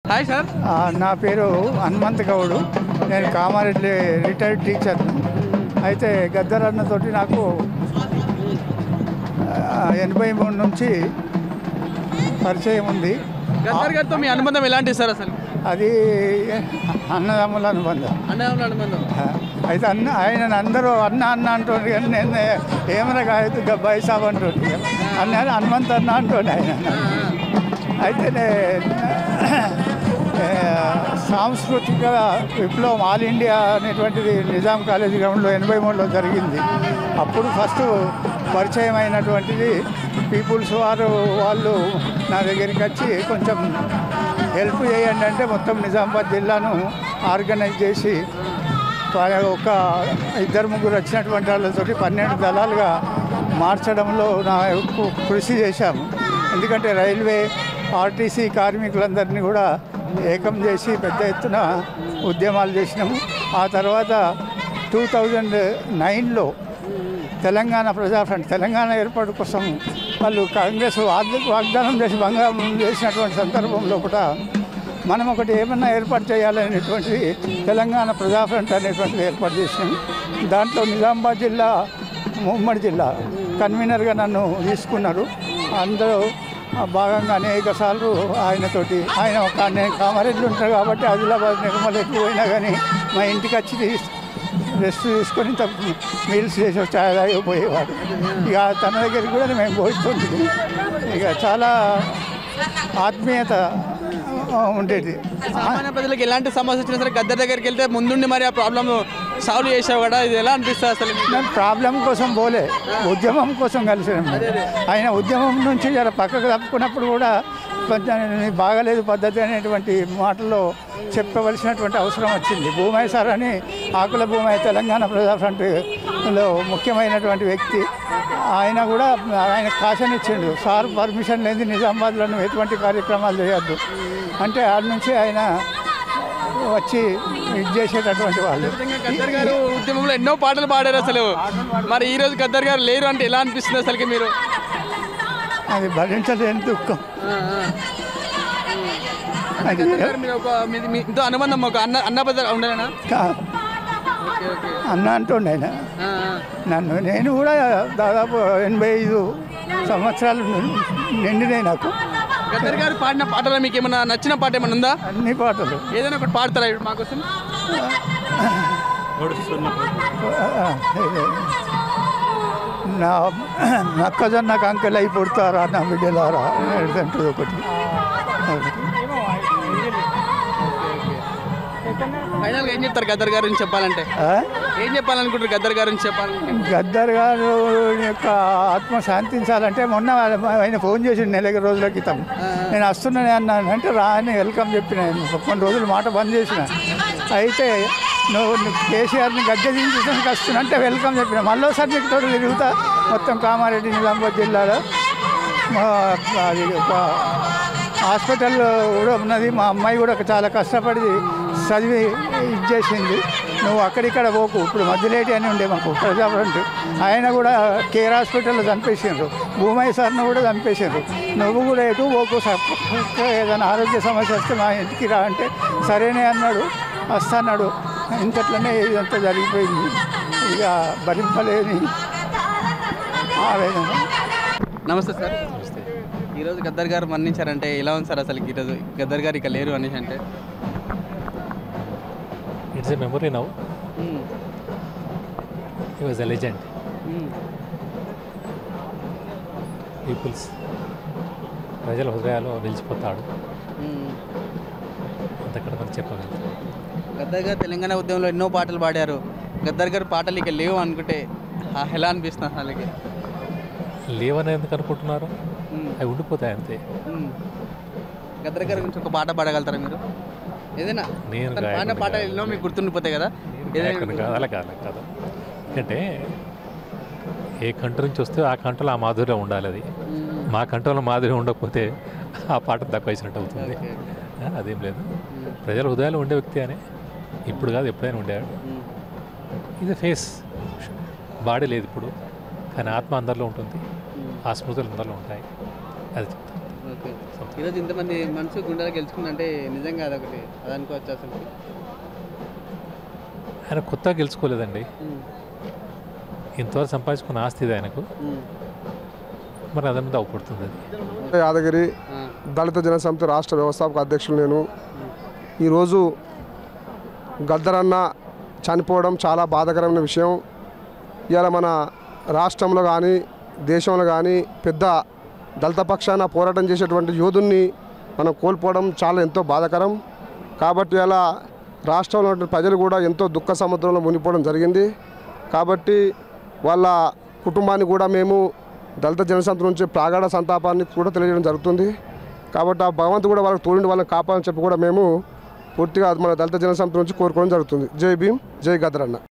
Hi sir ఆ, నా పేరు హనుమంత్ గౌడు నేను కామారెడ్డి రిటైర్డ్ టీచర్ అయితే గద్దరన్నతోటి నాకు ఆ, ఎనభై మూడు నుంచి పరిచయం ఉంది గద్దర్ గారితో మీ అనుబంధం ఎలాంటి సార్ అసలు అది అన్నదమ్ముల అనుబంధం అన్నదమ్ముల అనుబంధం ఆ, అయితే అన్న ఆయన అందరూ అన్న అన్న అంటుండ్రు కానీ నేను ఏమైనా కాదు గబ్బాయి సాబ్ అంటుండ్రు అన్న హనుమంత్ అన్న అంటుండే ఆయన అయితే నే- ఆ, సాంస్కృతిక విప్లవం ఆల్ ఇండియా అనేటువంటిది నిజాం కాలేజీ గ్రౌండ్లో ఎనభై మూడులో జరిగింది అప్పుడు ఫస్ట్ పరిచయం అయినటువంటిది పీపుల్స్ వారు వాళ్ళు నా దగ్గరికి వచ్చి కొంచెం హెల్ప్ చేయండి అంటే మొత్తం నిజామాబాద్ జిల్లాను ఆర్గనైజ్ చేసి ప- ఒక ఇద్దరు ముగ్గురు వచ్చినటువంటి వాళ్ళతోటి పన్నెండు దళాలుగా మార్చడంలో నా యొక్క కృషి చేశాము ఎందుకంటే రైల్వే ఆర్టీసీ కార్మికులందరినీ కూడా ఏకం చేసి పెద్ద ఎత్తున ఉద్యమాలు చేసినాము ఆ తర్వాత టూ థౌజండ్ నైన్లో తెలంగాణ ప్రజా ఫ్రంట్ తెలంగాణ ఏర్పాటు కోసం వాళ్ళు కాంగ్రెస్ వాగ్- వాగ్దానం చేసి భంగం చేసినటువంటి సందర్భంలో కూడా మనం ఒకటి ఏమన్నా ఏర్పాటు చేయాలనేటువంటిది తెలంగాణ ప్రజా ఫ్రంట్ అనేటువంటిది ఏర్పాటు చేసినాం దాంట్లో నిజామాబాద్ జిల్లా ఉమ్మడి జిల్లా కన్వీనర్గా నన్ను తీసుకున్నారు అందరూ ఆ భాగంగా అనేక సార్లు ఆయనతోటి ఆయన ఒక నేను కామారెడ్డి ఉంటారు కాబట్టి ఆదిలాబాద్ నిర్మల్ ఎటు పోయినా కానీ మా ఇంటికి వచ్చి తీస్- రెస్ట్ తీసుకొని ఇంత మీల్స్ చేసి వచ్చి ఛాయ్ తాగి పోయేవాడు ఇక తన దగ్గరికి కూడా మేము పోయిస్తుంది ఇక చాలా ఆత్మీయత ఆ, ఉండేది సామాన్య ప్రజలకు ఎలాంటి సమస్య వచ్చినా సరే గద్దర్ దగ్గరికి వెళ్తే ముందుండి మరి ఆ ప్రాబ్లమ్ సాల్వ్ చేసావు కదా ఇది ఎలా అనిపిస్తుంది అసలు మీకు? నేను ప్రాబ్లం కోసం పోలే ఉద్యమం కోసం కలిసాను ఆయన ఉద్యమం నుంచి జర పక్కకు తప్పుకున్నప్పుడు కూడా కొంచెం ఇది బాగలేదు పద్ధతి అనేటువంటి మాటల్లో చెప్పవలసినటువంటి అవసరం వచ్చింది భూమయ్య సార్ అని ఆకుల భూమయ్య తెలంగాణ ప్రజా ఫ్రంట్లో ముఖ్యమైనటువంటి వ్యక్తి ఆయన కూడా ఆయన కాషన్ ఇచ్చిండు సార్ పర్మిషన్ లేని నిజామాబాద్లో నువ్వు ఎటువంటి కార్యక్రమాలు చేయొద్దు అంటే ఆడ నుంచి ఆయన వచ్చి ఇది చేసేటటువంటి వాళ్ళు నిజంగా గద్దర్ గారు ఉద్యమంలో ఎన్నో పాటలు పాడారు అసలు మరి ఈ రోజు గద్దర్ గారు లేరు అంటే ఎలా అనిపిస్తుంది అసలుకి మీరు అది భరించలేని దుఃఖం అది గద్దర్ గారు మీరు ఒక మీది మీతో అనుబంధం ఒక అన్న అన్న బద్దర్ ఉండేనా కా- ఓకే ఓకే అన్న అంటుండే ఆయన ఆ, ఆ. నన్ను నేను కూడా దాదాపు ఎనభై ఐదు సంవత్సరాలు నిండినాయి నాకు గద్దర్ గారు పాడిన పాటలో మీకు ఏమైనా నచ్చిన పాట ఏమైనా ఉందా అన్ని పాటలు ఏదైనా ఒకటి పాడతారా ఇప్పుడు మాకోసం ఆ, ఇదే. నా మొక్కజొన్న కంకెలై పుడతారా నా బిడ్డలారా అంటుంది ఒకటి ఒకటి. ఫైనల్గా ఏం చెప్తారు గద్దర్ గారు గురించి చెప్పాలంటే ఆ? ఏం చెప్పాలనుకుంటారు గద్దర్ గారు గురించి చెప్పాలంటే గద్దర్ గారు యొక్క ఆత్మ శాంతించాలంటే మొన్న ఆయన ఫోన్ చేసి నెల రోజుల క్రితం నేను వస్తున్నానే అన్నాను అంటే రా అని వెల్కమ్ చెప్పిన కొన్ని రోజులు మాట బంద్ చేసిన అయితే నువ్వు నువ్వు కేసీఆర్ని గద్దె దించడానికి వస్తున్నా అంటే వెల్కమ్ చెప్పిన మళ్ళీసారి నీకు తోడు తిరుగుతా మొత్తం కామారెడ్డి నిజామాబాద్ జిల్లాలో మా అది ఒక హాస్పిటల్ కూడా ఉన్నది మా అమ్మాయి కూడా చాలా కష్టపడి చదివి ఇది చేసింది నువ్వు అక్కడిక్కడ పోకు ఇప్పుడు మధ్యలేటి అని ఉండే మాకు ప్రజాఫ్రంట్ ఆయన కూడా కేర్ హాస్పిటల్లో చంపేసిండ్రు భూమయ్య సార్ను కూడా చంపేసిండ్రు నువ్వు కూడా ఎటు పోకు స- ఏదైనా ఆరోగ్య సమస్య వస్తే మా ఇంటికి రా అంటే సరేనే అన్నాడు వస్తాన్నాడు ఇంతట్లోనే ఇదంతా జరిగిపోయింది ఇక భరింపలేని ఆవేదన నమస్తే సార్ ఈరోజు గద్దర్ గారు మరణించారంటే ఎలా ఉంది సార్ అసలు ఈరోజు గద్దర్ గారు ఇక లేరు అనేసి అంటే it's a memory now he was a legend people's ప్రజల హృదయాల్లో నిలిచిపోతాడు అంతక్కడ మనం చెప్పగలం గద్దర్ గారు తెలంగాణ ఉద్యమంలో ఎన్నో పాటలు పాడారు గద్దర్ గారు పాటలు ఇక లేవు అనుకుంటే ఆ ఎలా అనిపిస్తుంది అసలుకి లేవని ఎందుకు అనుకుంటున్నారు మ్మ్. అవి ఉండిపోతాయి అంతే మ్మ్. గద్దర్ గారి గురించి ఒక పాట పాడగలుగుతారా మీరు ఏదైనా నేను తను పాడిన గాయకుడిని పాటలు కాదు. ఎన్నో మీకు గుర్తుండిపోతాయి కదా ఏదైనా గాయకుడిని కాదు అలా కాదు అలా కాదు ఎందుకంటే ఏ కంట నుంచి వస్తే ఆ కంటలో ఆ మాధుర్యం ఉండాలి అది మ్మ్. మా కంటలో మాధుర్యం ఉండకపోతే ఆ పాట తక్కువ వేసినట్టు అవుతుంది ఓకే. ఆ, అదేం లేదు ప్రజల హృదయాలు ఉండే వ్యక్తి అని ఇప్పుడు కాదు ఎప్పుడైనా ఉండేవాడు మ్మ్. ఇది ఫేస్ బాడీ లేదు ఇప్పుడు కానీ ఆత్మ అందరిలో ఉంటుంది ఆ స్మృతులు అందరిలో ఉంటాయి అది చెప్తాను ఓకే ఈరోజు ఇంతమంది మనసు గుండెలు గెలుచుకుందంటే నిజంగా అదొకటి అది అనుకోవచ్చు అసలు ఆయన కొత్తగా గెలుచుకోలేదండి ఉమ్, ఇంతవరకు సంపాదించుకున్న ఆస్తి ఇది ఆయనకు ఉమ్, మరి అదే మీద అవపడుతుంది అది యాదగిరి ఆ, దళిత జనసమితి రాష్ట్ర వ్యవస్థాపక అధ్యక్షులు నేను ఈరోజు గద్దరన్న చనిపోవడం చాలా బాధాకరమైన విషయం ఇవాళ మన రాష్ట్రంలో కానీ దేశంలో కానీ పెద్ద దళిత పక్షాన పోరాటం చేసేటువంటి యోధుల్ని మనం కోల్పోవడం చాలా ఎంతో బాధాకరం కాబట్టి అలా రాష్ట్రంలో ఉన్నటువంటి ప్రజలు కూడా ఎంతో దుఃఖ సముద్రంలో మునిగిపోవడం జరిగింది కాబట్టి వాళ్ళ కుటుంబాన్ని కూడా మేము దళిత జనసంత నుంచి ప్రాగాఢ సంతాపాన్ని కూడా తెలియజేయడం జరుగుతుంది కాబట్టి ఆ భగవంతుడు కూడా వాళ్ళకి తోడిండి వాళ్ళని కాపాలని చెప్పి కూడా మేము పూర్తిగా మన దళిత జనసంత నుంచి కోరుకోవడం జరుగుతుంది జై భీమ్ జై గద్రన్న